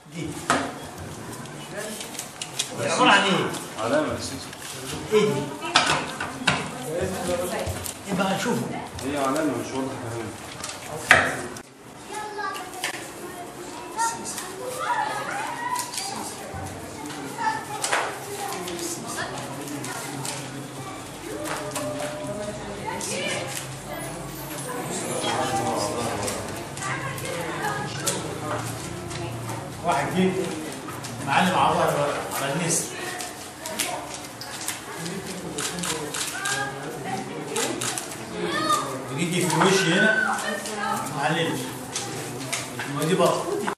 دي دي عباره عن ايه؟ علامة أساسا ايه دي؟ يبقى نشوفه هي علامة مش واضحة هنا واحد جه معلم على ظهر على النسر ويجي في الوش هنا معلمش ما دي بطه